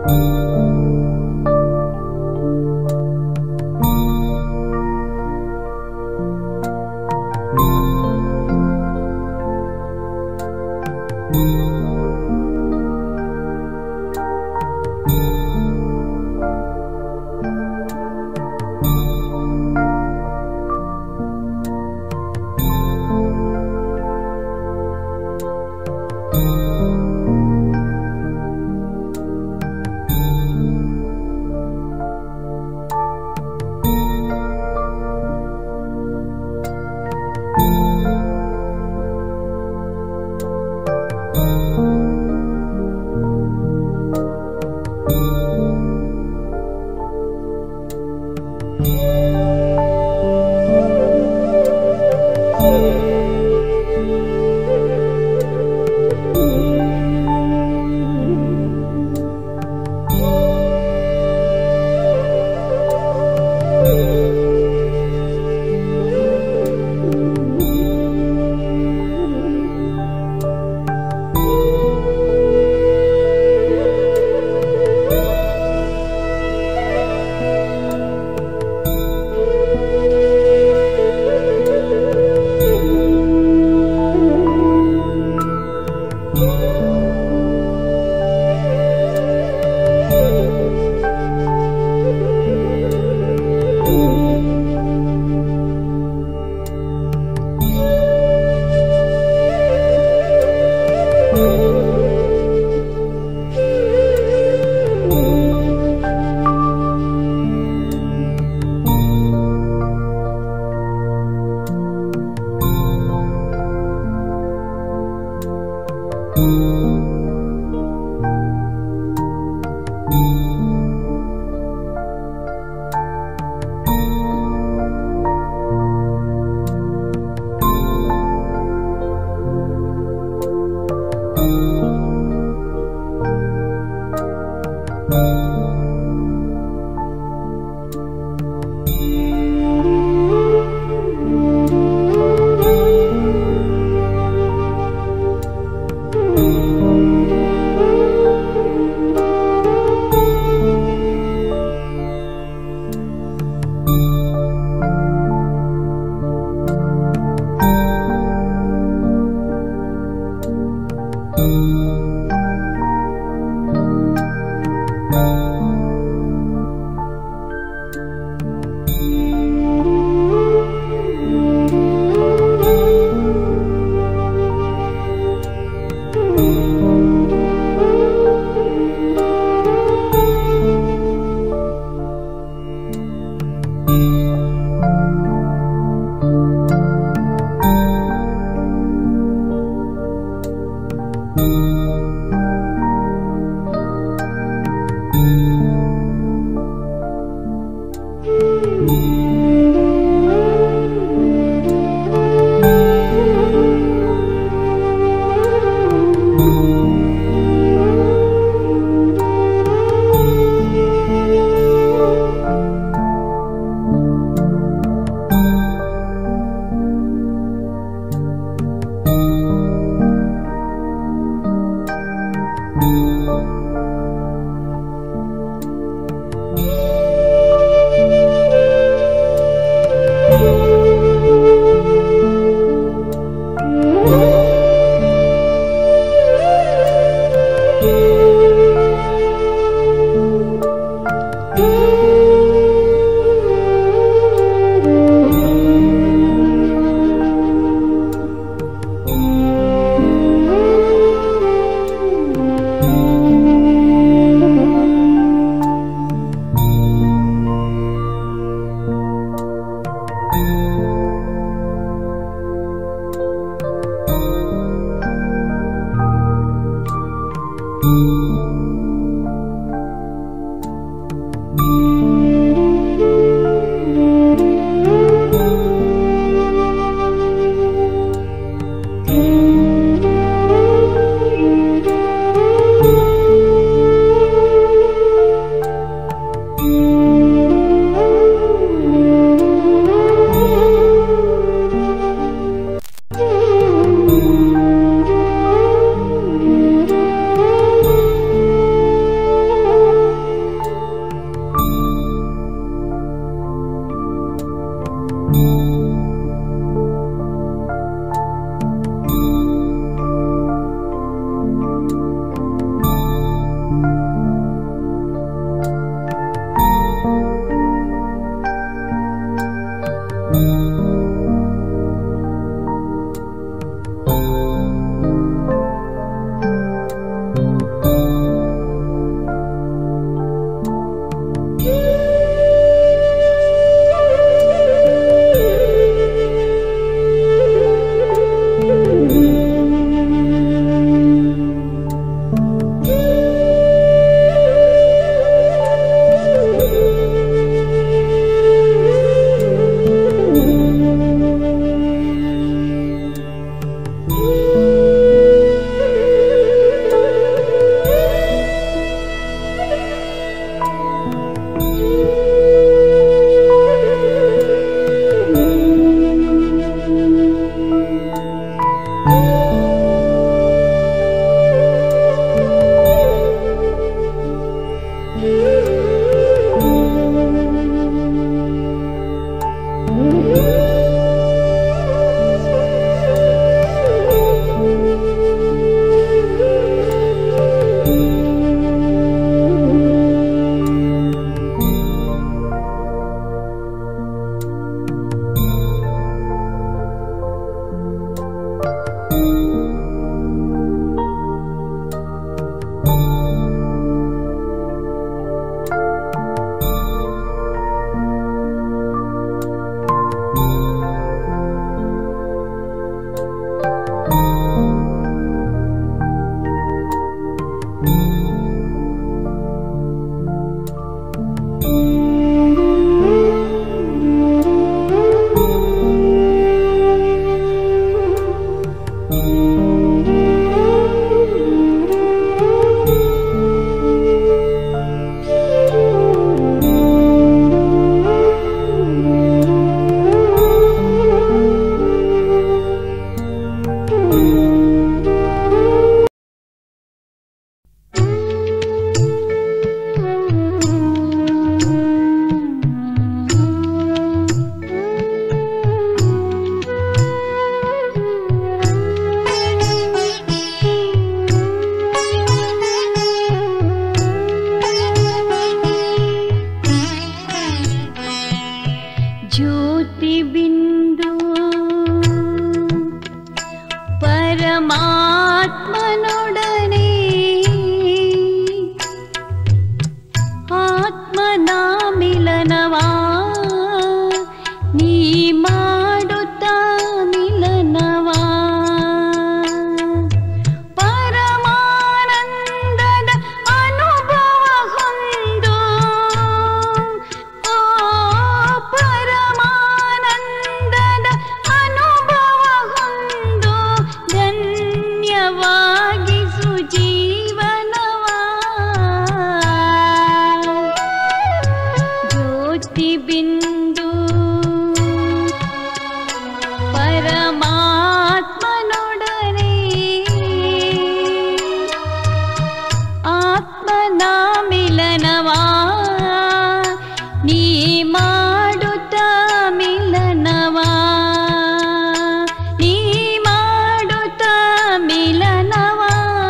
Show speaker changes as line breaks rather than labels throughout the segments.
Thank ಜ್ಯೋತಿಬಿಂದು ಪರಮಾತ್ಮನೊಡನೆ ಆತ್ಮನ ಮಿಲನವಾ ನೀ ಮಾಡುತ್ತ ಮಿಲನವಾ ಪರಮಾನಂದದ ಅನುಭವ ಹೊಂದು ಓ ಪರಮಾನಂದದ ಅನುಭವ ಹೊಂದು ಧನ್ಯವಾಗಿಸು ಜೀವನವಾ ಜ್ಯೋತಿ ಬಿಂದು ಪರಮಾತ್ಮನೊಡನೆ ಆತ್ಮನ ಮಿಲನವಾ ನೀ ಮಾಡುತ್ತ ಮಿಲನವಾ ನೀ ಮಾಡುತ್ತ ಮಿಲನವಾ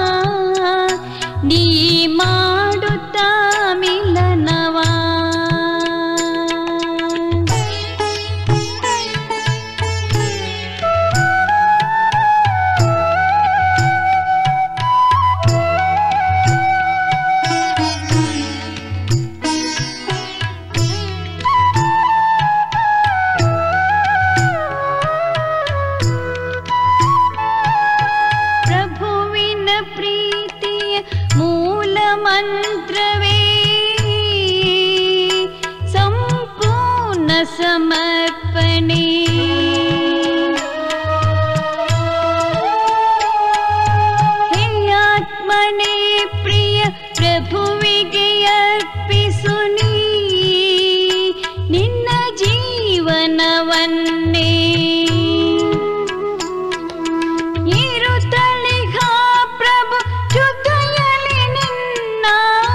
ನೀ ಮಾಡುತ್ತ ಮಿಲನವಾ ಪ್ರಭುವಿನ ಪ್ರೀತಿಯ ಮೂಲ ಮಂತ್ರವೇ ಸಂಪೂರ್ಣ ಸಮರ್ಪಣೆ ಹೇ ಆತ್ಮನೇ ಪ್ರಿಯ ಪ್ರಭುವಿಗೆ ಅರ್ಪಿಸು ನೀ ನಿನ್ನ ಜೀವನವನ್ನೇ ಇರುತ್ತಲಿಗ ಪ್ರಭು ಜೊತೆಯಲಿ ನಿನ್ನ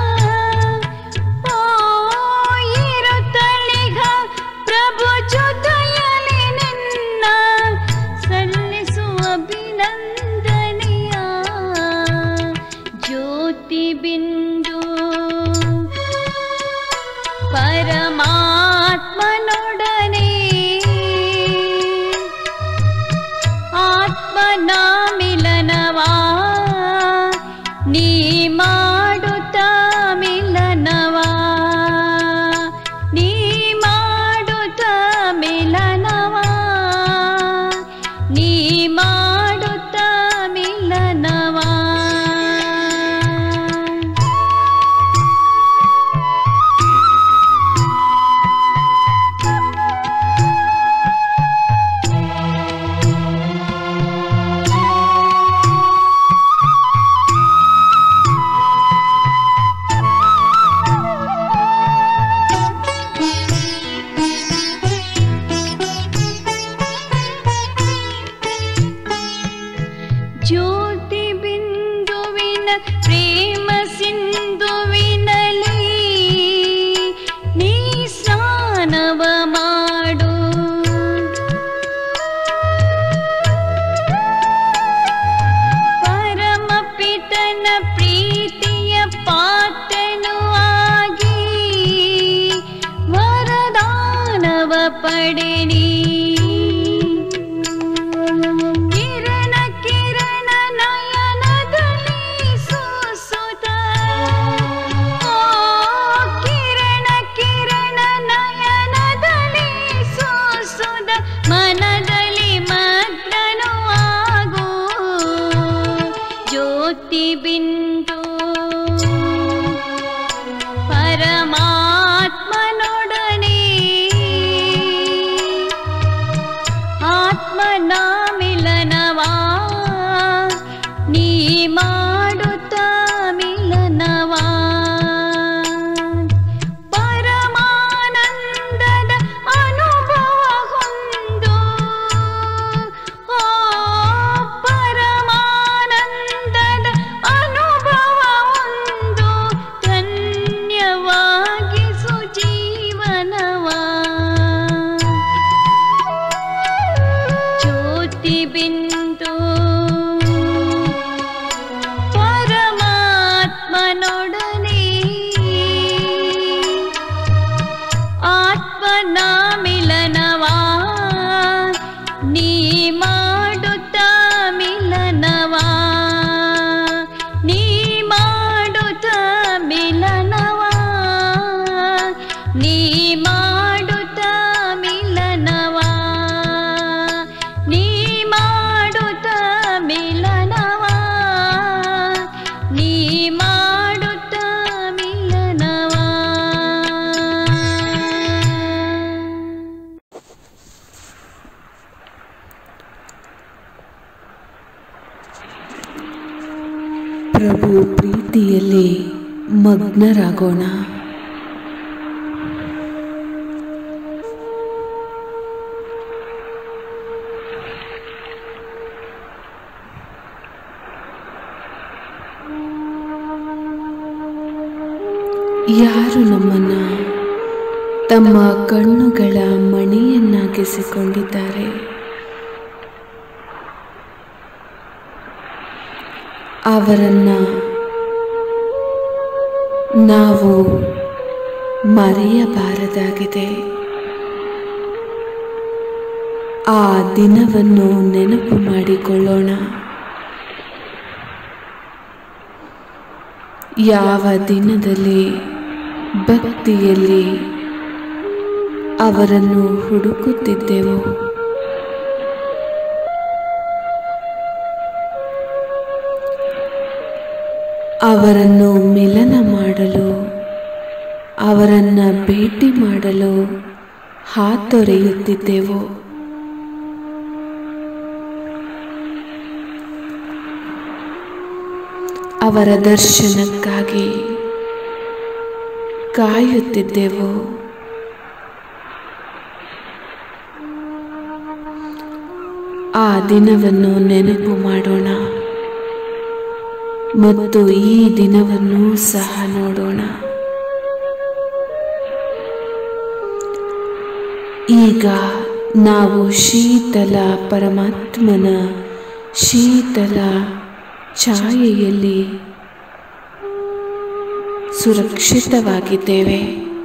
ಓ ಇರುತ್ತಲಿಗ ಪ್ರಭು ಜೊತೆಯಲಿ ನಿನ್ನ ಸಲ್ಲಿಸುವ ಅಭಿನಂದನೆಯ ಜ್ಯೋತಿ ಬಿಂದು ಪರಮಾತ್ಮನೊಡನೆ ಆತ್ಮನ ಮಿಲನವಾ ನೀ ಮಾಡುತ್ತ ಮಿಲನವಾ ನೀ ಮಾಡುತ್ತ ಮಿಲನವಾ ನೀ ಮಾಡುತ್ತ ಮಿಲನವಾ
ಪ್ರೀತಿಯಲ್ಲಿ ಮಗ್ನರಾಗೋಣ ಯಾರು ನಮ್ಮನ್ನ ತಮ್ಮ ಕಣ್ಣುಗಳ ಮಣಿಯನ್ನಾಗಿಸಿಕೊಂಡಿದ್ದಾರೆ ಅವರನ್ನ ನಾವು ಮರೆಯಬಾರದಾಗಿದೆ ಆ ದಿನವನ್ನು ನೆನಪು ಮಾಡಿಕೊಳ್ಳೋಣ ಯಾವ ದಿನದಲ್ಲಿ ಭಕ್ತಿಯಲ್ಲಿ ಅವರನ್ನು ಹುಡುಕುತ್ತಿದ್ದೆವು ಅವರನ್ನು ಮಿಲನ ಮಾಡಲು ಅವರನ್ನ ಭೇಟಿ ಮಾಡಲು ಹಾತೊರೆಯುತ್ತಿದ್ದೆವು ಅವರ ದರ್ಶನಕ್ಕಾಗಿ ಕಾಯುತ್ತಿದ್ದೆವು ಆ ದಿನವನ್ನು ನೆನಪು ಮಾಡೋಣ ಮತ್ತು ಈ ದಿನವನ್ನು ಸಹ ನೋಡೋಣ ಈಗ ನಾವು ಶೀತಲ ಪರಮಾತ್ಮನ ಶೀತಲ ಛಾಯೆಯಲ್ಲಿ ಸುರಕ್ಷಿತವಾಗಿದ್ದೇವೆ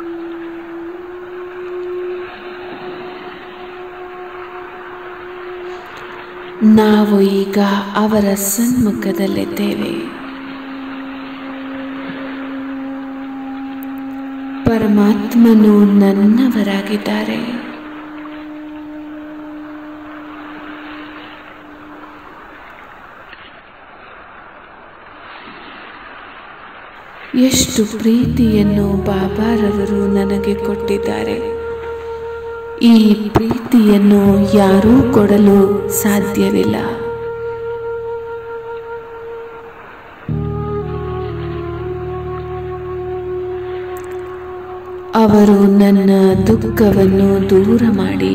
ನಾವು ಈಗ ಅವರ ಸನ್ಮುಖದಲ್ಲಿದ್ದೇವೆ ಪರಮಾತ್ಮನು ನನ್ನವರಾಗಿದ್ದಾರೆ ಎಷ್ಟು ಪ್ರೀತಿಯನ್ನು ಬಾಬಾರವರು ನನಗೆ ಕೊಟ್ಟಿದ್ದಾರೆ ಈ ಪ್ರೀತಿಯನ್ನು ಯಾರೂ ಕೊಡಲು ಸಾಧ್ಯವಿಲ್ಲ ಅವರು ನನ್ನ ದುಃಖವನ್ನು ದೂರ ಮಾಡಿ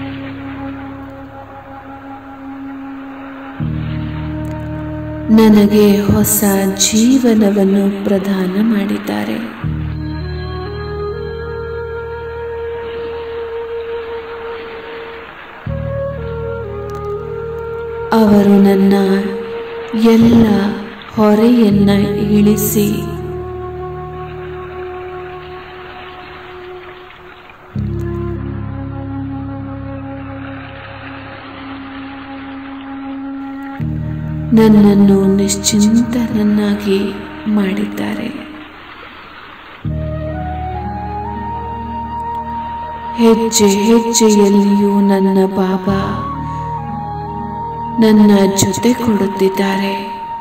ನನಗೆ ಹೊಸ ಜೀವನವನ್ನು ಪ್ರದಾನ ಮಾಡಿದ್ದಾರೆ ಅವರು ನನ್ನ ಎಲ್ಲ ಹೊರೆಯನ್ನ ಇಳಿಸಿ ನನ್ನನ್ನು ನಿಶ್ಚಿಂತನನ್ನಾಗಿ ಮಾಡಿದ್ದಾರೆ ಹೆಜ್ಜೆ ಹೆಜ್ಜೆಯಲ್ಲಿಯೂ ನನ್ನ ಬಾಬಾ ನನ್ನ ಜೊತೆ ಕೊಡುತ್ತಿದ್ದಾರೆ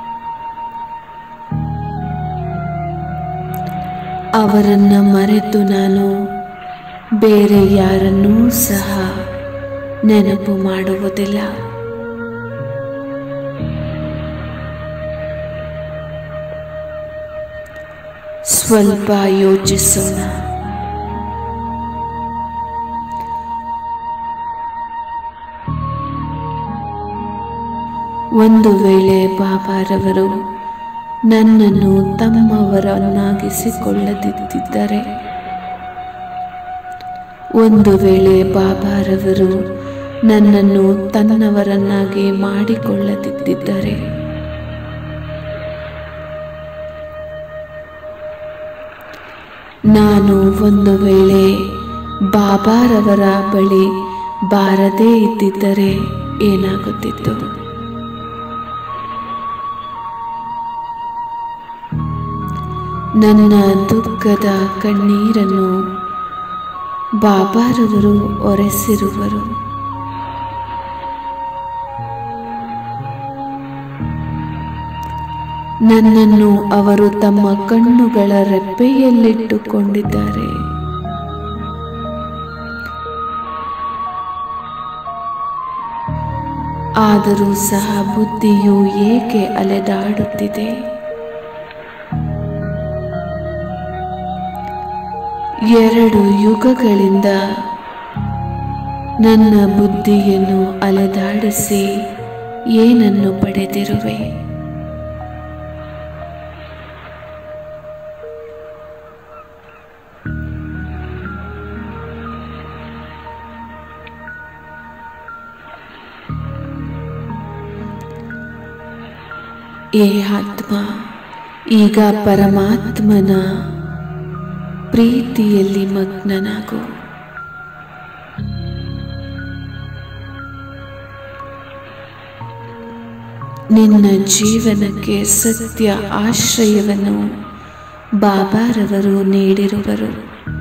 ಅವರನ್ನ ಮರೆತು ನಾನು ಬೇರೆ ಯಾರನ್ನೂ ಸಹ ನೆನಪು ಮಾಡುವುದಿಲ್ಲ ಸ್ವಲ್ಪ ಯೋಚಿಸೋಣ ಒಂದು ವೇಳೆ ಬಾಬಾರವರು ನನ್ನನ್ನು ತಮ್ಮವರನ್ನಾಗಿಸಿಕೊಳ್ಳದಿದ್ದರೆ ಒಂದು ವೇಳೆ ಬಾಬಾರವರು ನನ್ನನ್ನು ತನ್ನವರನ್ನಾಗಿ ಮಾಡಿಕೊಳ್ಳದಿದ್ದರೆ ನಾನು ಒಂದು ವೇಳೆ ಬಾಬಾರವರ ಬಳಿ ಬಾರದೇ ಇದ್ದಿದ್ದರೆ ಏನಾಗುತ್ತಿತ್ತು ನನ್ನ ದುಃಖದ ಕಣ್ಣೀರನ್ನು ಬಾಬಾರವರು ಒರೆಸಿರುವರು ನನ್ನನ್ನು ಅವರು ತಮ್ಮ ಕಣ್ಣುಗಳ ರೆಪ್ಪೆಯಲ್ಲಿಟ್ಟುಕೊಂಡಿದ್ದಾರೆ ಆದರೂ ಸಹ ಬುದ್ಧಿಯು ಏಕೆ ಅಲೆದಾಡುತ್ತಿದೆ ಎರಡು ಯುಗಗಳಿಂದ ನನ್ನ ಬುದ್ಧಿಯನ್ನು ಅಲೆದಾಡಿಸಿ ಏನನ್ನು ಪಡೆದಿರುವೆ ಏ ಆತ್ಮ ಈಗ ಪರಮಾತ್ಮನ ಪ್ರೀತಿಯಲ್ಲಿ ಮಗ್ನನಾಗು ನಿನ್ನ ಜೀವನಕ್ಕೆ ಸತ್ಯ ಆಶ್ರಯವನ್ನು ಬಾಬಾರವರು ನೀಡಿರುವರು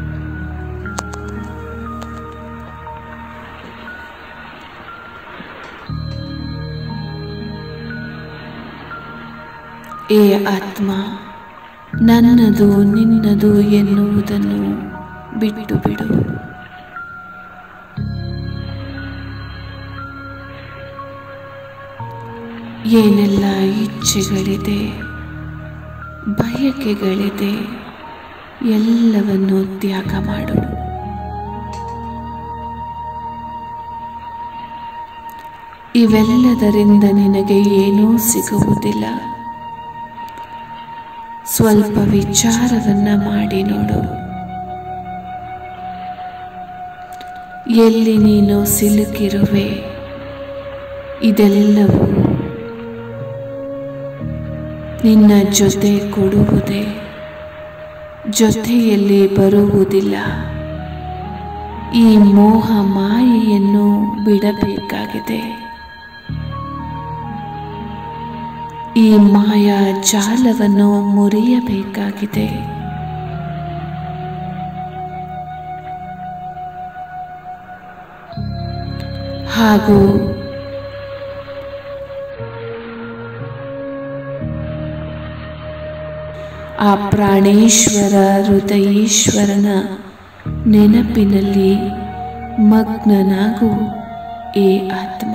ಏ ಆತ್ಮ ನನ್ನದು ನಿನ್ನದು ಎನ್ನುವುದನ್ನು ಬಿಟ್ಟು ಬಿಡು ಏನೆಲ್ಲ ಇಚ್ಛೆಗಳಿದೆ ಬಯಕೆಗಳಿದೆ ಎಲ್ಲವನ್ನು ತ್ಯಾಗ ಮಾಡು ಇವೆಲ್ಲದರಿಂದ ನಿನಗೆ ಏನೂ ಸಿಗುವುದಿಲ್ಲ ಸ್ವಲ್ಪ ವಿಚಾರವನ್ನ ಮಾಡಿ ನೋಡು ಎಲ್ಲಿ ನೀನು ಸಿಲುಕಿರುವೆ ಇದೆಲ್ಲವೂ ನಿನ್ನ ಜೊತೆ ಕೊಡುವುದೇ ಜೊತೆಯಲ್ಲಿ ಬರುವುದಿಲ್ಲ ಈ ಮೋಹ ಮಾಯೆಯನ್ನು ಬಿಡಬೇಕಾಗಿದೆ ಈ ಮಾಯಾ ಜಾಲವನ್ನು ಮುರಿಯಬೇಕಾಗಿದೆ ಹಾಗೂ ಆ ಪ್ರಾಣೇಶ್ವರ ಹೃದಯೇಶ್ವರನ ನೆನಪಿನಲ್ಲಿ ಮಗ್ನನಾಗು ಏ ಆತ್ಮ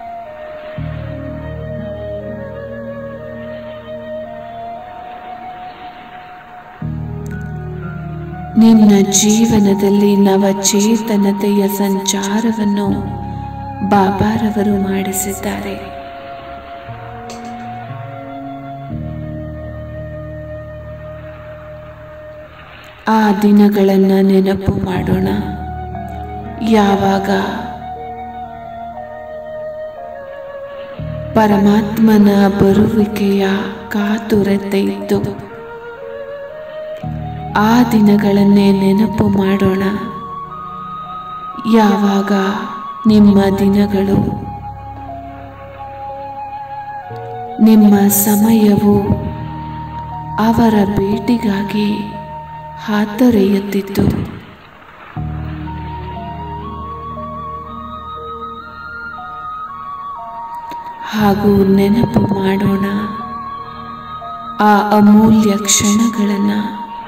ನಿನ್ನ ಜೀವನದಲ್ಲಿ ನವಚೇತನತೆಯ ಸಂಚಾರವನ್ನು ಬಾಬಾರವರು ಮಾಡಿಸಿದ್ದಾರೆ ಆ ದಿನಗಳನ್ನು ನೆನಪು ಮಾಡೋಣ ಯಾವಾಗ ಪರಮಾತ್ಮನ ಬರುವಿಕೆಯ ಕಾತುರತೆ ಇತ್ತು ಆ ದಿನಗಳನ್ನೇ ನೆನಪು ಮಾಡೋಣ ಯಾವಾಗ ನಿಮ್ಮ ದಿನಗಳು ನಿಮ್ಮ ಸಮಯವು ಅವರ ಭೇಟಿಗಾಗಿ ಹಾತೊರೆಯುತ್ತಿತ್ತು ಹಾಗೂ ನೆನಪು ಮಾಡೋಣ ಆ ಅಮೂಲ್ಯ ಕ್ಷಣಗಳನ್ನು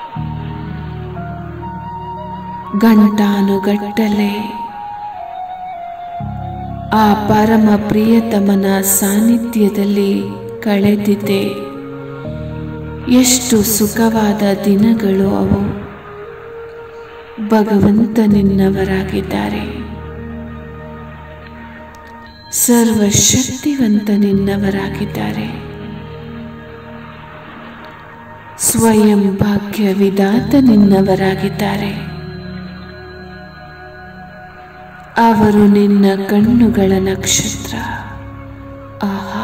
ಗಂಟಾನುಗಟ್ಟಲೆ ಆ ಪರಮ ಪ್ರಿಯತಮನ ಸಾನ್ನಿಧ್ಯದಲ್ಲಿ ಕಳೆದಿದ್ದೆ ಎಷ್ಟು ಸುಖವಾದ ದಿನಗಳು ಅವು ಭಗವಂತ ನಿನ್ನವರಾಗಿದ್ದಾರೆ ಸರ್ವಶಕ್ತಿವಂತ ನಿನ್ನವರಾಗಿದ್ದಾರೆ ಸ್ವಯಂ ಭಾಗ್ಯ ವಿಧಾತ ನಿನ್ನವರಾಗಿದ್ದಾರೆ ಅವರು ನಿನ್ನ ಕಣ್ಣುಗಳ ನಕ್ಷತ್ರ ಆಹಾ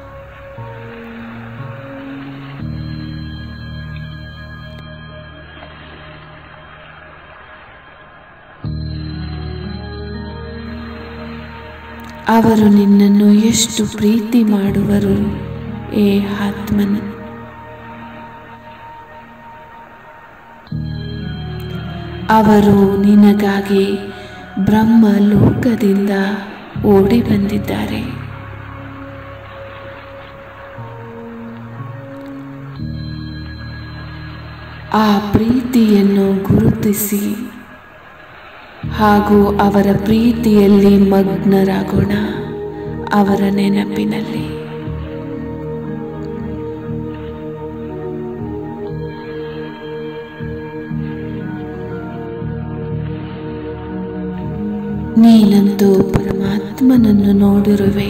ಅವರು ನಿನ್ನನ್ನು ಎಷ್ಟು ಪ್ರೀತಿ ಮಾಡುವರು ಏ ಆತ್ಮನ್ ಅವರು ನಿನಗಾಗಿ ಬ್ರಹ್ಮ ಲೋಕದಿಂದ ಓಡಿ ಬಂದಿದ್ದಾರೆ ಆ ಪ್ರೀತಿಯನ್ನು ಗುರುತಿಸಿ ಹಾಗೂ ಅವರ ಪ್ರೀತಿಯಲ್ಲಿ ಮಗ್ನರಾಗೋಣ ಅವರ ನೆನಪಿನಲ್ಲಿ ನೀನಂತೂ ಪರಮಾತ್ಮನನ್ನು ನೋಡಿರುವೆ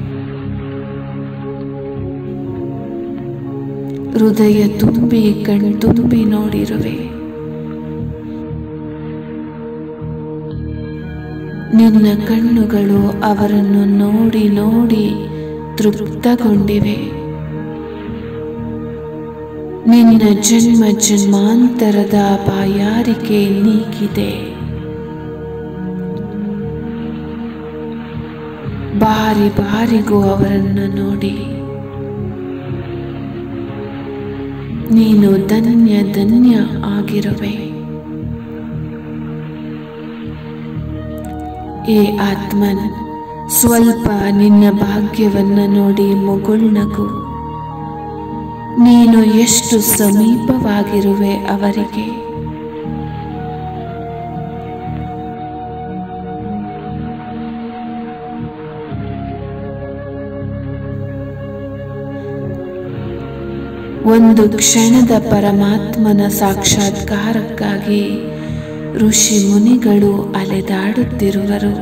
ಹೃದಯ ತುಂಬಿ ಕಣ್ತುಂಬಿ ನೋಡಿರುವೆ ನಿನ್ನ ಕಣ್ಣುಗಳು ಅವರನ್ನು ನೋಡಿ ನೋಡಿ ತೃಪ್ತಗೊಂಡಿವೆ ನಿನ್ನ ಜನ್ಮ ಜನ್ಮಾಂತರದ ಬಾಯಾರಿಕೆ ನೀಗಿದೆ ಬಾರಿ ಬಾರಿಗೂ ಅವರನ್ನು ನೋಡಿ ನೀನು ಧನ್ಯ ಧನ್ಯ ಆಗಿರುವೆ ಏ ಆತ್ಮನ್ ಸ್ವಲ್ಪ ನಿನ್ನ ಭಾಗ್ಯವನ್ನ ನೋಡಿ ಮುಗುಳ್ನಗು ನೀನು ಎಷ್ಟು ಸಮೀಪವಾಗಿರುವೆ ಅವರಿಗೆ ಒಂದು ಕ್ಷಣದ ಪರಮಾತ್ಮನ ಸಾಕ್ಷಾತ್ಕಾರಕ್ಕಾಗಿ ಋಷಿ ಮುನಿಗಳು ಅಲೆದಾಡುತ್ತಿರುವರು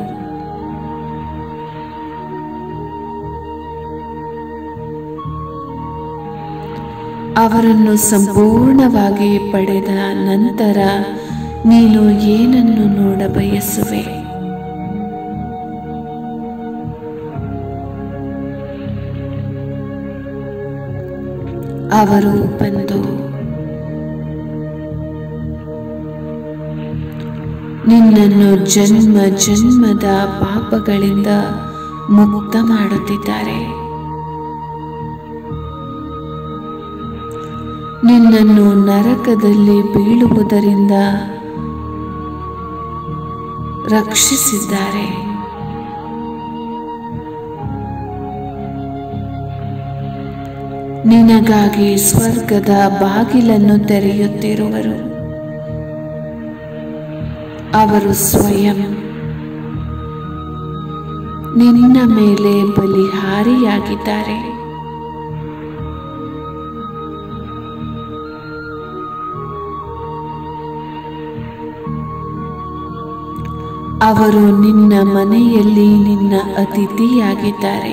ಅವರನ್ನು ಸಂಪೂರ್ಣವಾಗಿ ಪಡೆದ ನಂತರ ನೀನು ಏನನ್ನು ನೋಡ ಬಯಸುವೆ ಅವರು ಬಂದು ನಿನ್ನನ್ನು ಜನ್ಮ ಜನ್ಮದ ಪಾಪಗಳಿಂದ ಮುಕ್ತ ಮಾಡುತ್ತಿದ್ದಾರೆ ನಿನ್ನನ್ನು ನರಕದಲ್ಲಿ ಬೀಳುವುದರಿಂದ ರಕ್ಷಿಸಿದ್ದಾರೆ ನಿನಗಾಗಿ ಸ್ವರ್ಗದ ಬಾಗಿಲನ್ನು ತೆರೆಯುತ್ತಿರುವರು ಅವರು ಸ್ವಯಂ ನಿನ್ನ ಮೇಲೆ ಬಲಿಹಾರಿಯಾಗಿದ್ದಾರೆ ಅವರು ನಿನ್ನ ಮನೆಯಲ್ಲಿ ನಿನ್ನ ಅತಿಥಿಯಾಗಿದ್ದಾರೆ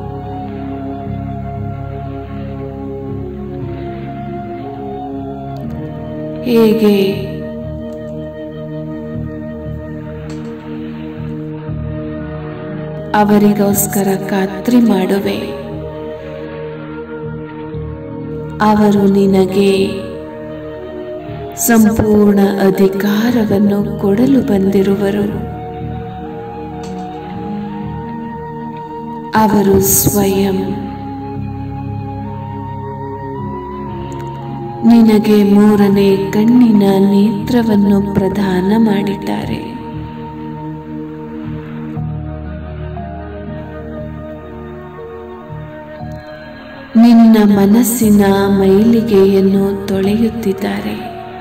ಹೇಗೆ ಅವರಿಗೋಸ್ಕರ ಖಾತ್ರಿ ಮಾಡುವೆ ಅವರು ನಿನಗೆ ಸಂಪೂರ್ಣ ಅಧಿಕಾರವನ್ನು ಕೊಡಲು ಬಂದಿರುವರು ಅವರು ಸ್ವಯಂ ನಿನಗೆ ಮೂರನೇ ಕಣ್ಣಿನ ನೇತ್ರವನ್ನು ಪ್ರದಾನ ಮಾಡಿದ್ದಾರೆ ನಿನ್ನ ಮನಸ್ಸಿನ ಮೈಲಿಗೆಯನ್ನು ತೊಳೆಯುತ್ತಿದ್ದಾರೆ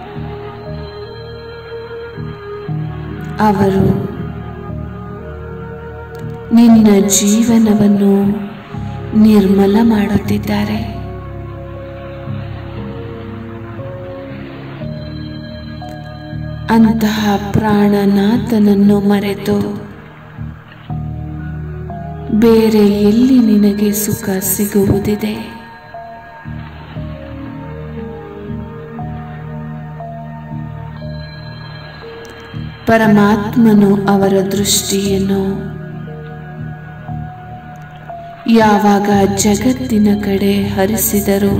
ಅವರು ನಿನ್ನ ಜೀವನವನ್ನು ನಿರ್ಮಲ ಮಾಡುತ್ತಿದ್ದಾರೆ ಅಂತಹ ಪ್ರಾಣನಾಥನನ್ನು ಮರೆತು ಬೇರೆ ಎಲ್ಲಿ ನಿನಗೆ ಸುಖ ಸಿಗುವುದಿದೆ ಪರಮಾತ್ಮನು ಅವರ ದೃಷ್ಟಿಯನ್ನು ಯಾವಾಗ ಜಗತ್ತಿನ ಕಡೆ ಹರಿಸಿದರು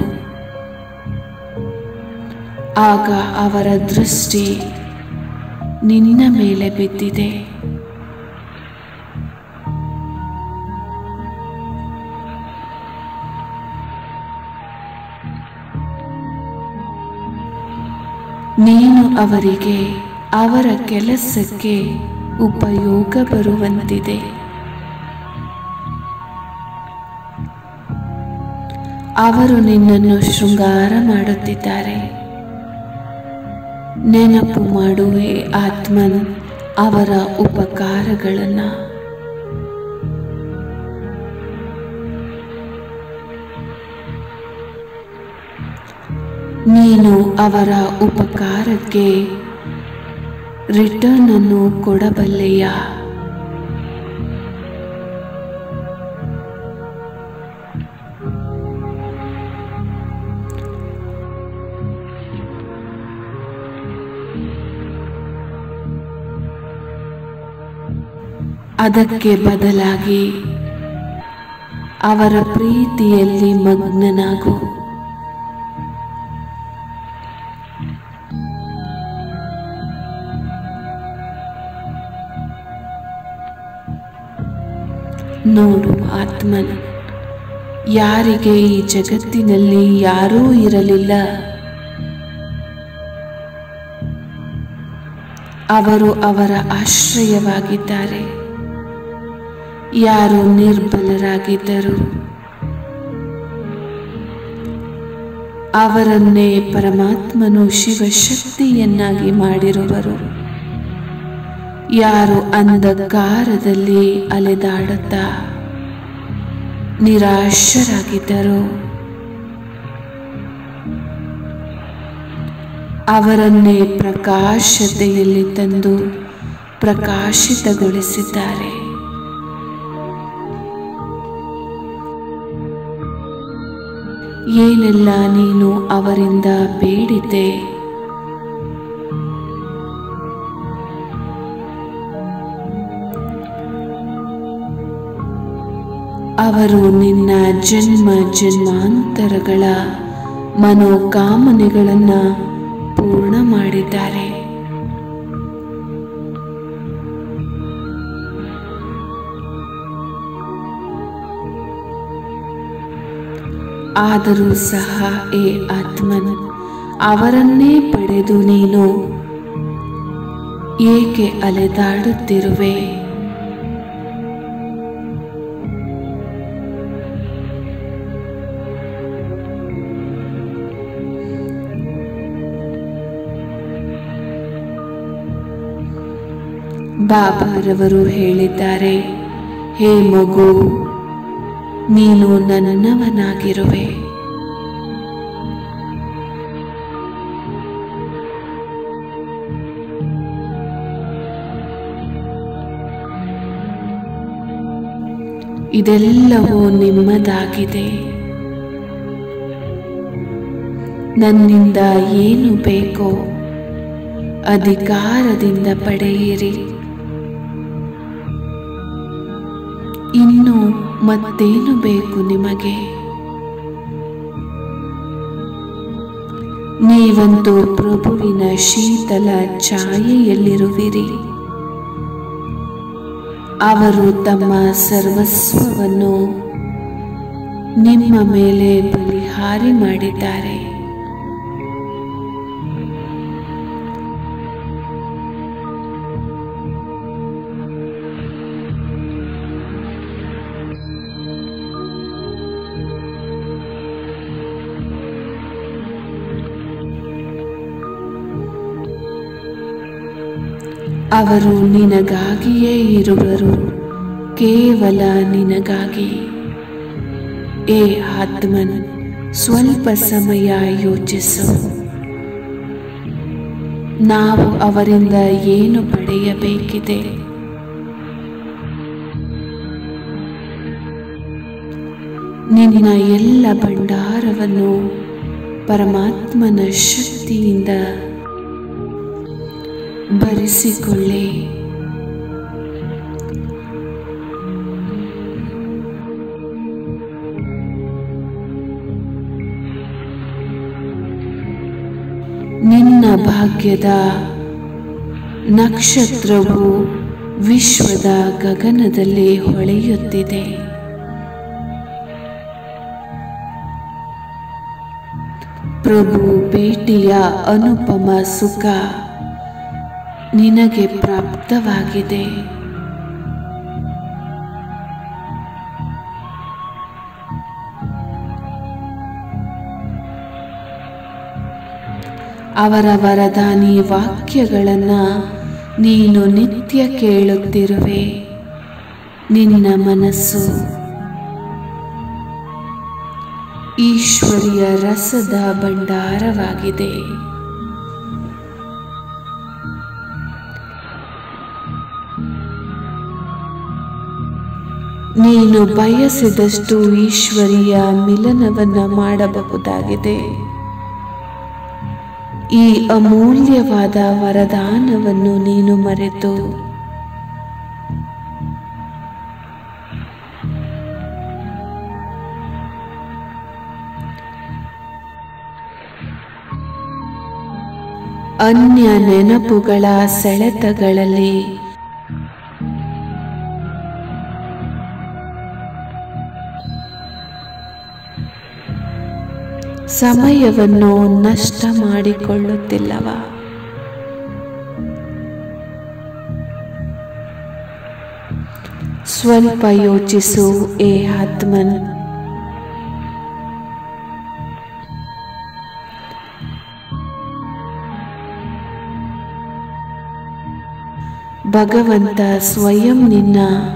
ಆಗ ಅವರ ದೃಷ್ಟಿ ನಿನ್ನ ಮೇಲೆ ಬಿದ್ದಿದೆ ನೀನು ಅವರಿಗೆ ಅವರ ಕೆಲಸಕ್ಕೆ ಉಪಯೋಗ ಬರುವಂತಿದೆ ಅವರು ನಿನ್ನನ್ನು ಶೃಂಗಾರ ಮಾಡುತ್ತಿದ್ದಾರೆ ನೆನಪು ಮಾಡುವೆ ಆತ್ಮನ್ ಅವರ ಉಪಕಾರಗಳನ್ನು ನೀನು ಅವರ ಉಪಕಾರಕ್ಕೆ ರಿಟರ್ನ್ ಅನ್ನು ಕೊಡಬಲ್ಲೆಯ ಅದಕ್ಕೆ ಬದಲಾಗಿ ಅವರ ಪ್ರೀತಿಯಲ್ಲಿ ಮಗ್ನನಾಗು ನೋಡು ಆತ್ಮನ್ ಯಾರಿಗೆ ಈ ಜಗತ್ತಿನಲ್ಲಿ ಯಾರೂ ಇರಲಿಲ್ಲ ಅವರು ಅವರ ಆಶ್ರಯವಾಗಿದ್ದಾರೆ ಯಾರು ನಿರ್ಬಲರಾಗಿದ್ದರು ಅವರನ್ನೇ ಪರಮಾತ್ಮನು ಶಿವಶಕ್ತಿಯನ್ನಾಗಿ ಮಾಡಿರುವರು ಯಾರು ಅಂಧಕಾರದಲ್ಲಿ ಅಲೆದಾಡುತ್ತಾ ನಿರಾಶರಾಗಿದ್ದರು ಅವರನ್ನೇ ಪ್ರಕಾಶತೆಯಲ್ಲಿ ತಂದು ಪ್ರಕಾಶಿತಗೊಳಿಸಿದ್ದಾರೆ ಏನೆಲ್ಲ ನೀನು ಅವರಿಂದ ಬೇಡಿದ್ದೆ ಅವರು ನಿನ್ನ ಜನ್ಮ ಜನ್ಮಾಂತರಗಳ ಮನೋಕಾಮನೆಗಳನ್ನು ಪೂರ್ಣ ಮಾಡಿದ್ದಾರೆ ಆದರೂ ಸಹ ಏ ಆತ್ಮನ್ ಅವರನ್ನೇ ಪಡೆದು ನೀನು ಏಕೆ ಅಲೆದಾಡುತ್ತಿರುವೆ ಬಾಬಾರವರು ಹೇಳಿದ್ದಾರೆ ಹೇ ಮಗು ನೀನು ನನ್ನವನಾಗಿರುವೆ ಇದೆಲ್ಲವೂ ನಿಮ್ಮದಾಗಿದೆ ನನ್ನಿಂದ ಏನು ಬೇಕೋ ಅಧಿಕಾರದಿಂದ ಪಡೆಯಿರಿ ಇನ್ನು ಮತ್ತೇನು ಬೇಕು ನಿಮಗೆ ನೀವಂತೂ ಪ್ರಭುವಿನ ಶೀತಲ ಛಾಯೆಯಲ್ಲಿರುವಿರಿ ಅವರು ತಮ್ಮ ಸರ್ವಸ್ವವನ್ನು ನಿಮ್ಮ ಮೇಲೆ ಬಲಿಹಾರಿ ಮಾಡಿದ್ದಾರೆ ಅವರು ನಿನಗಾಗಿಯೇ ಇರುವರು ಕೇವಲ ನಿನಗಾಗಿ ಏ ಆತ್ಮನ್ ಸ್ವಲ್ಪ ಸಮಯ ಯೋಚಿಸು ನಾವು ಅವರಿಂದ ಏನು ಪಡೆಯಬೇಕಿದೆ ನಿನ್ನ ಎಲ್ಲ ಭಂಡಾರವನ್ನು ಪರಮಾತ್ಮನ ಶಕ್ತಿಯಿಂದ ಭರಿಸಿಕೊಳ್ಳಿ ನಿನ್ನ ಭಾಗ್ಯದ ನಕ್ಷತ್ರವು ವಿಶ್ವದ ಗಗನದಲ್ಲಿ ಹೊಳೆಯುತ್ತಿದೆ ಪ್ರಭು ಭೇಟಿಯ ಅನುಪಮ ಸುಖ ನಿನಗೆ ಪ್ರಾಪ್ತವಾಗಿದೆ ಅವರ ವರದಾನಿ ವಾಕ್ಯಗಳನ್ನು ನೀನು ನಿತ್ಯ ಕೇಳುತ್ತಿರುವೆ ನಿನ್ನ ಮನಸ್ಸು ಈಶ್ವರಿಯ ರಸದ ಭಂಡಾರವಾಗಿದೆ ನೀನು ಬಯಸಿದಷ್ಟು ಈಶ್ವರಿಯ ಮಿಲನವನ್ನ ಮಾಡಬಹುದಾಗಿದೆ ಈ ಅಮೂಲ್ಯವಾದ ವರದಾನವನ್ನು ನೀನು ಮರೆತು ಅನ್ಯ ನೆನಪುಗಳ ಸೆಳೆತಗಳಲ್ಲಿ ಸಮಯವನ್ನು ನಷ್ಟ ಮಾಡಿಕೊಳ್ಳುತ್ತಿಲ್ಲವ ಸ್ವಲ್ಪ ಯೋಚಿಸು ಏ ಆತ್ಮನ್ ಭಗವಂತ ಸ್ವಯಂ ನಿನ್ನ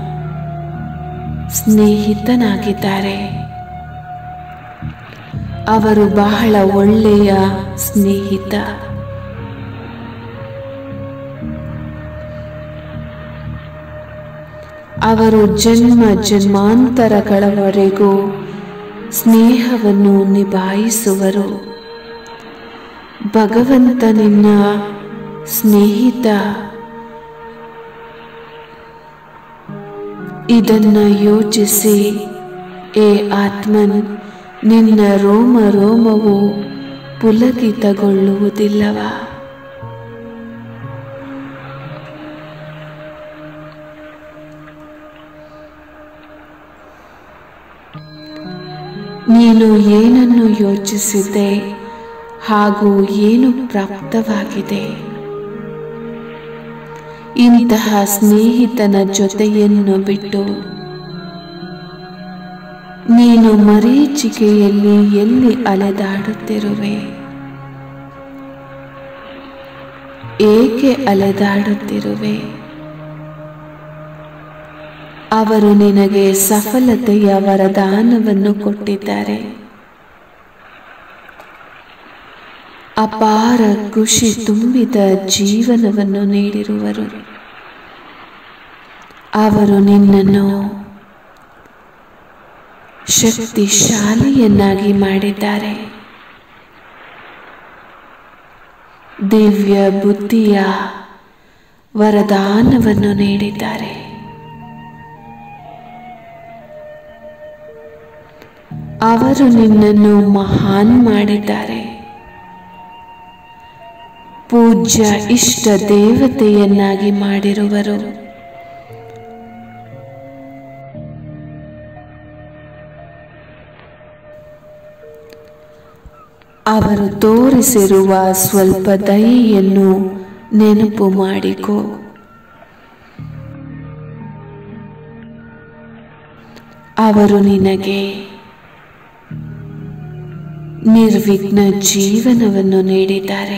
ಸ್ನೇಹಿತನಾಗಿದ್ದಾರೆ ಅವರು ಬಹಳ ಒಳ್ಳೆಯ ಸ್ನೇಹಿತ ಅವರು ಜನ್ಮ ಜನ್ಮಾಂತರಗಳವರೆಗೂ ಸ್ನೇಹವನ್ನು ನಿಭಾಯಿಸುವರು ಭಗವಂತ ನಿನ್ನ ಸ್ನೇಹಿತ ಇದನ್ನ ಯೋಚಿಸಿ ಏ ಆತ್ಮನ್ ನಿನ್ನ ರೋಮ ರೋಮವು ಪುಲಕಿತಗೊಳ್ಳುವುದಿಲ್ಲವ ನೀನು ಏನನ್ನು ಯೋಚಿಸಿದ್ದೆ ಹಾಗೂ ಏನು ಪ್ರಾಪ್ತವಾಗಿದೆ ಇಂತಹ ಸ್ನೇಹಿತನ ಜೊತೆಯನ್ನು ಬಿಟ್ಟು ನೀನು ಮರೀಚಿಕೆಯಲ್ಲಿ ಎಲ್ಲಿ ಅಲೆದಾಡುತ್ತಿರುವೆ ಏಕೆ ಅಲೆದಾಡುತ್ತಿರುವೆ ಅವರು ನಿನಗೆ ಸಫಲತೆಯ ವರದಾನವನ್ನು ಕೊಟ್ಟಿದ್ದಾರೆ ಅಪಾರ ಖುಷಿ ತುಂಬಿದ ಜೀವನವನ್ನು ನೀಡಿರುವರು ಅವರು ನಿನ್ನನ್ನು ಶಕ್ತಿಶಾಲಿಯನ್ನಾಗಿ ಮಾಡಿದ್ದಾರೆ ದಿವ್ಯ ಬುದ್ಧಿಯ ವರದಾನವನ್ನು ನೀಡಿದ್ದಾರೆ ಅವರು ನಿನ್ನನ್ನು ಮಹಾನ್ ಮಾಡಿದ್ದಾರೆ ಪೂಜ್ಯ ಇಷ್ಟ ದೇವತೆಯನ್ನಾಗಿ ಮಾಡಿರುವರು ಅವರು ತೋರಿಸಿರುವ ಸ್ವಲ್ಪ ದಯೆಯನ್ನು ನೆನಪು ಮಾಡಿಕೊ ಅವರು ನಿನಗೆ ನಿರ್ವಿಘ್ನ ಜೀವನವನ್ನು ನೀಡಿದ್ದಾರೆ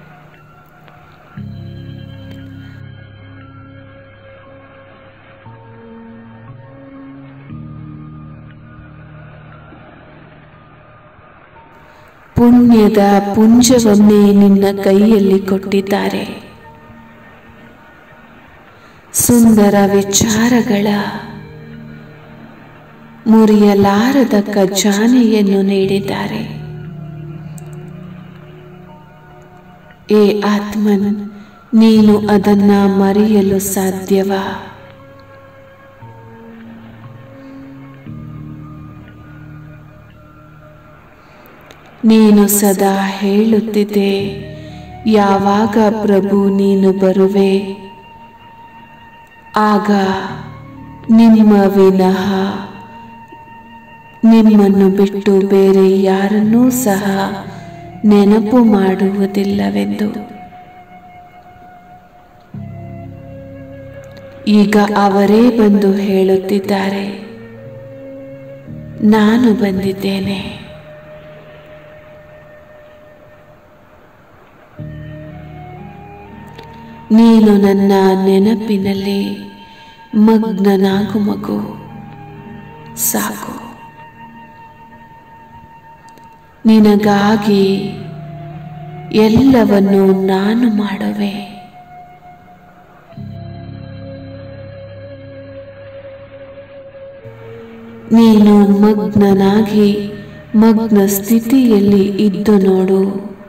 ಪುಣ್ಯದ ಪುಂಜವನ್ನೇ ನಿನ್ನ ಕೈಯಲ್ಲಿ ಕೊಟ್ಟಿದ್ದಾರೆ ಸುಂದರ ವಿಚಾರಗಳ ಮುರಿಯಲಾರದ ಖಜಾನೆಯನ್ನು ನೀಡಿದ್ದಾರೆ ಏ ಆತ್ಮನ್ ನೀನು ಅದನ್ನ ಮರೆಯಲು ಸಾಧ್ಯವಾ ನೀನು ಸದಾ ಹೇಳುತ್ತಿದ್ದೆ ಯಾವಾಗ ಪ್ರಭು ನೀನು ಬರುವೆ ಆಗ ನಿಮ್ಮ ವಿನಃ ನಿಮ್ಮನ್ನು ಬಿಟ್ಟು ಬೇರೆ ಯಾರನ್ನೂ ಸಹ ನೆನಪು ಮಾಡುವುದಿಲ್ಲವೆಂದು ಈಗ ಅವರೇ ಬಂದು ಹೇಳುತ್ತಿದ್ದಾರೆ ನಾನು ಬಂದಿದ್ದೇನೆ ನೀನು ನನ್ನ ನೆನಪಿನಲ್ಲಿ ಮಗ್ನನಾಗು ಮಗು ಸಾಕು ನಿನಗಾಗಿ ಎಲ್ಲವನ್ನು ನಾನು ಮಾಡುವೆ ನೀನು ಮಗ್ನನಾಗಿ ಮಗ್ನ ಸ್ಥಿತಿಯಲ್ಲಿ ಇದ್ದು ನೋಡು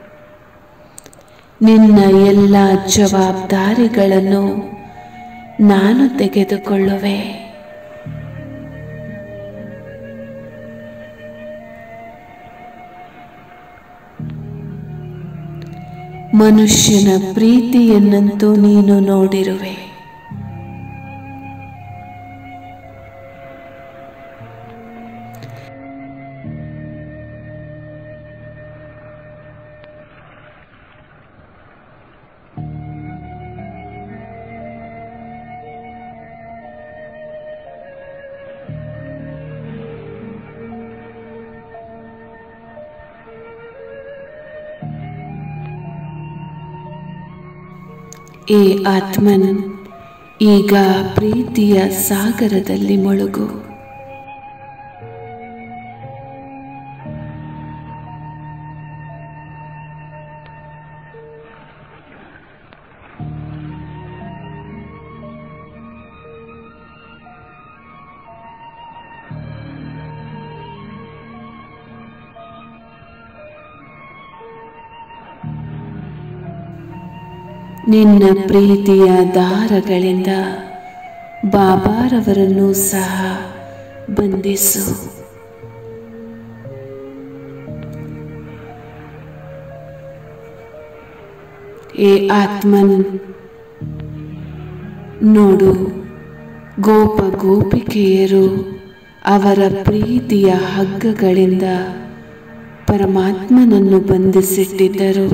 ನಿನ್ನ ಎಲ್ಲ ಜವಾಬ್ದಾರಿಗಳನ್ನು ನಾನು ತೆಗೆದುಕೊಳ್ಳುವೆ ಮನುಷ್ಯನ ಪ್ರೀತಿಯನ್ನಂತೂ ನೀನು ನೋಡಿರುವೆ ಏ ಆತ್ಮನ್ ಈಗ ಪ್ರೀತಿಯ ಸಾಗರದಲ್ಲಿ ಮುಳುಗು ನಿನ್ನ ಪ್ರೀತಿಯ ದಾರಗಳಿಂದ ಬಾಬಾರವರನ್ನು ಸಹ ಬಂಧಿಸು ಏ ಆತ್ಮನ್ ನೋಡು ಗೋಪ ಗೋಪಿಕೆಯರು ಅವರ ಪ್ರೀತಿಯ ಹಗ್ಗಗಳಿಂದ ಪರಮಾತ್ಮನನ್ನು ಬಂಧಿಸಿಟ್ಟಿದ್ದರು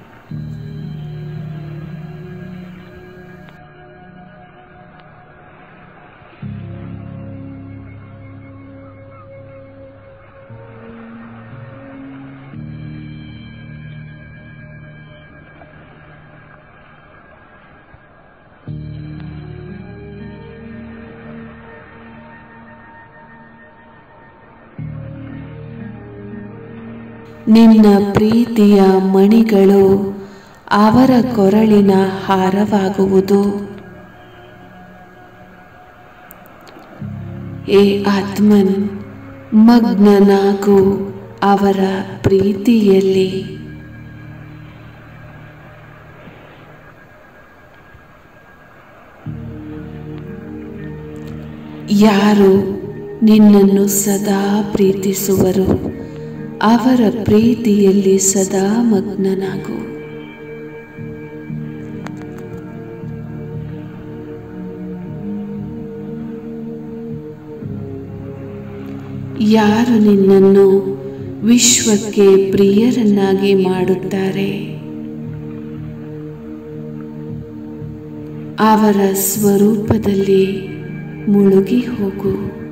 ನಿನ್ನ ಪ್ರೀತಿಯ ಮಣಿಗಳು ಅವರ ಕೊರಳಿನ ಹಾರವಾಗುವುದು ಏ ಆತ್ಮನ್ ಮಗ್ನನಾಗು ಅವರ ಪ್ರೀತಿಯಲ್ಲಿ ಯಾರು ನಿನ್ನನ್ನು ಸದಾ ಪ್ರೀತಿಸುವರು ಅವರ ಪ್ರೀತಿಯಲ್ಲಿ ಸದಾ ಮಗ್ನನಾಗು ಯಾರು ನಿನ್ನನ್ನು ವಿಶ್ವಕ್ಕೆ ಪ್ರಿಯರನ್ನಾಗಿ ಮಾಡುತ್ತಾರೆ ಅವರ ಸ್ವರೂಪದಲ್ಲಿ ಮುಳುಗಿ ಹೋಗು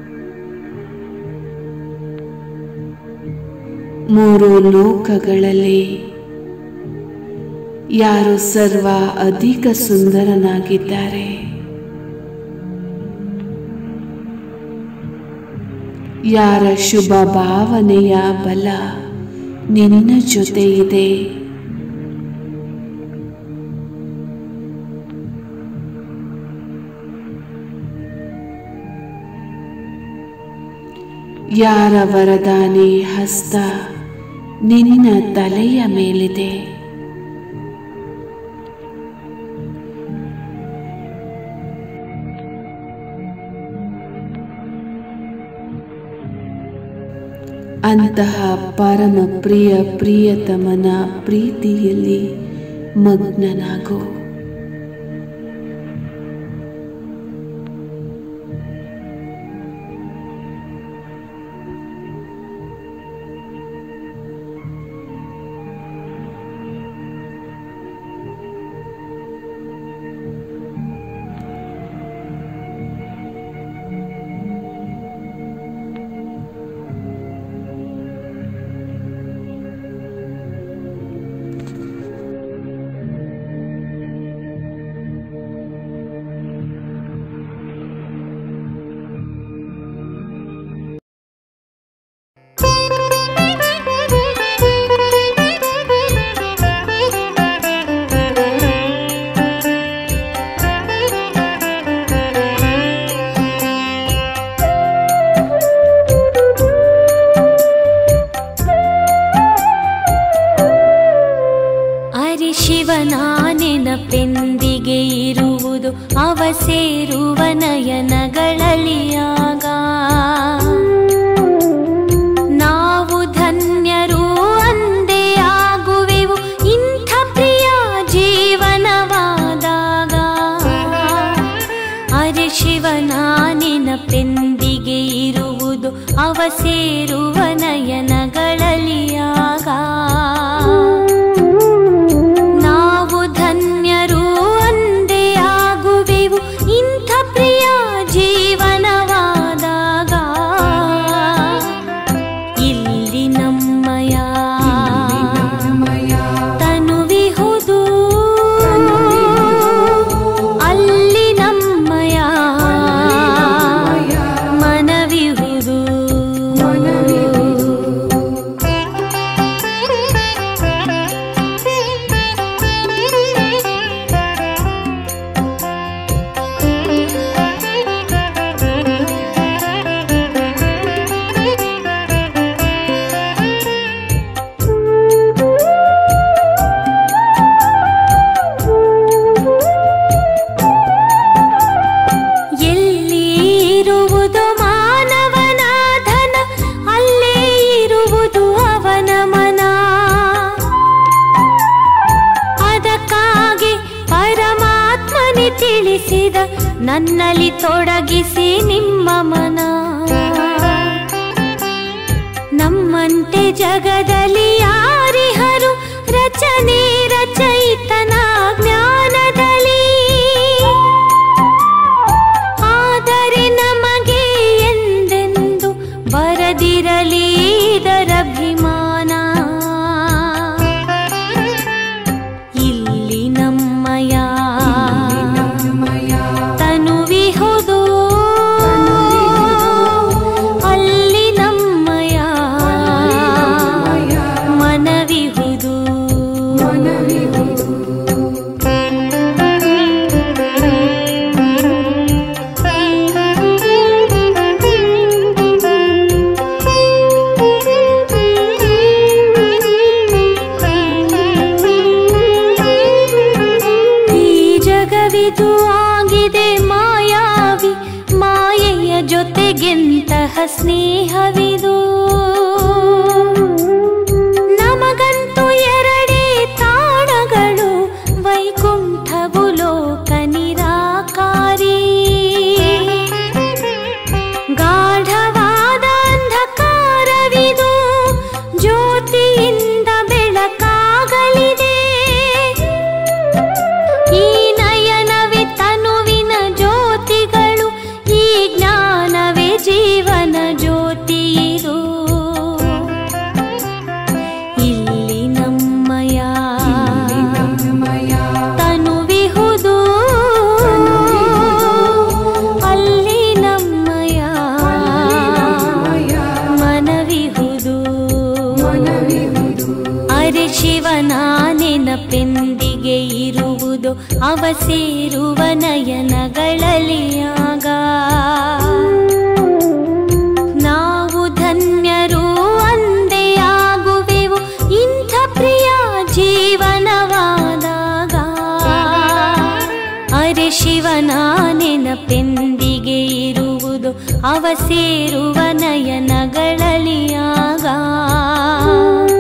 ಮೂರು ಲೋಕಗಳಲ್ಲಿ ಯಾರು ಸರ್ವ ಅಧಿಕ ಸುಂದರನಾಗಿದ್ದಾರೆ ಯಾರ ಶುಭ ಭಾವನೆಯ ಬಲ ನಿನ್ನ ಜೊತೆ ಇದೆ ಯಾರ ವರದಾನಿ ಹಸ್ತ ನಿನ್ನ ತಲೆಯ ಮೇಲಿದೆ ಅಂತಹ ಪರಮ ಪ್ರಿಯ ಪ್ರಿಯತಮನ ಪ್ರೀತಿಯಲ್ಲಿ ಮಗ್ನನಾಗು
ಅರಿ ಶಿವನ ನೆನಪೆಂದಿಗೆ ಇರುವುದು ಅವ ಸೇರುವ ನಯನಗಳಲಿಯಾಗ ನಾವು ಧನ್ಯರು ಅಂದೇ ಆಗುವೆವು ಇಂಥ ಪ್ರಿಯ ಸೇರುವ ನಯನಗಳಲಿಯಾಗ ನಾವು ಧನ್ಯರು ಒಂದೇ ಆಗುವೆವು ಇಂಥ ಪ್ರಿಯ ಜೀವನವಾದಾಗ ಇಲ್ಲಿ ನಮ್ಮಯ ತನುವಿಹುದು ಅಲ್ಲಿ ನಮ್ಮಯ ಮನವಿಹುದು ಎಲ್ಲಿ ಇರುವುದು ಮಾನವನ ಧನ ಅಲ್ಲೇ ಇರುವುದು ಅವನ ಮನ ಅದಕ್ಕಾಗಿ ಪರಮಾತ್ಮನೆ ತಿಳಿಸಿದ ನನ್ನಲ್ಲಿ ತೊಡಗಿಸಿ ನಿಮ್ಮ ಮನ ನಮ್ಮಂತೆ ಜಗದಲ್ಲಿ ಯಾರಿಹರು ರಚನೆ ರಚಯಿತನ ಜ್ಞಾನದಲ್ಲಿ ಆದರೆ ನಮಗೆ ಎಂದೆಂದು ಬರದಿರಲಿ ಇದರಭಿಮಾನ ಇಲ್ಲಿ ನಮ್ಮಯ ತನುವಿಹುದು ಅಲ್ಲಿ ನಮ್ಮಯ ಮನವಿಹುದು ಈ ಜಗವಿದು ಆಗಿದೆ ಮಾಯಾವಿ ಮಾಯೆಯ ಜೊತೆಗೆಂತಹ ಸ್ನೇಹವಿದು ನಮಗಂತೂ ಎರಡೇ ತಾಣಗಳು ವೈಕುಂಠವು ಲೋಕ ನಿರಾಕಾರಿ ಗಾಢವಾದ ಅಂಧಕಾರವಿದು ಜ್ಯೋತಿಯಿಂದ ಬೆಳಕಾಗಲಿದೆ ಈ ನಯನವೇ ತನುವಿನ ಜ್ಯೋತಿಗಳು ಈ ಜ್ಞಾನವೇ ಜೀವನ ಜ್ಯೋತಿ ಇದು ಇಲ್ಲಿ ನಮ್ಮಯ ತನುವಿಹುದು ಅಲ್ಲಿ ನಮ್ಮಯ ಮನವಿಹುದು ಅರೆ ಶಿವನ ನೆನಪೆಂದಿಗೆ ಇರುವುದು ಅವ ಸೇರುವ ನಯನಗಳಲಿಯಾಗ ನಾವು ಧನ್ಯರು ಒಂದೇ ಆಗುವೆವು ಇಂಥ ಪ್ರಿಯ ಜೀವನವಾದಾಗ ಅರೆ ಶಿವನ ನೆನಪೆಂದಿಗೆ ಇರುವುದು ಅವ ಸೇರುವ ನಯನಗಳಲಿಯಾಗ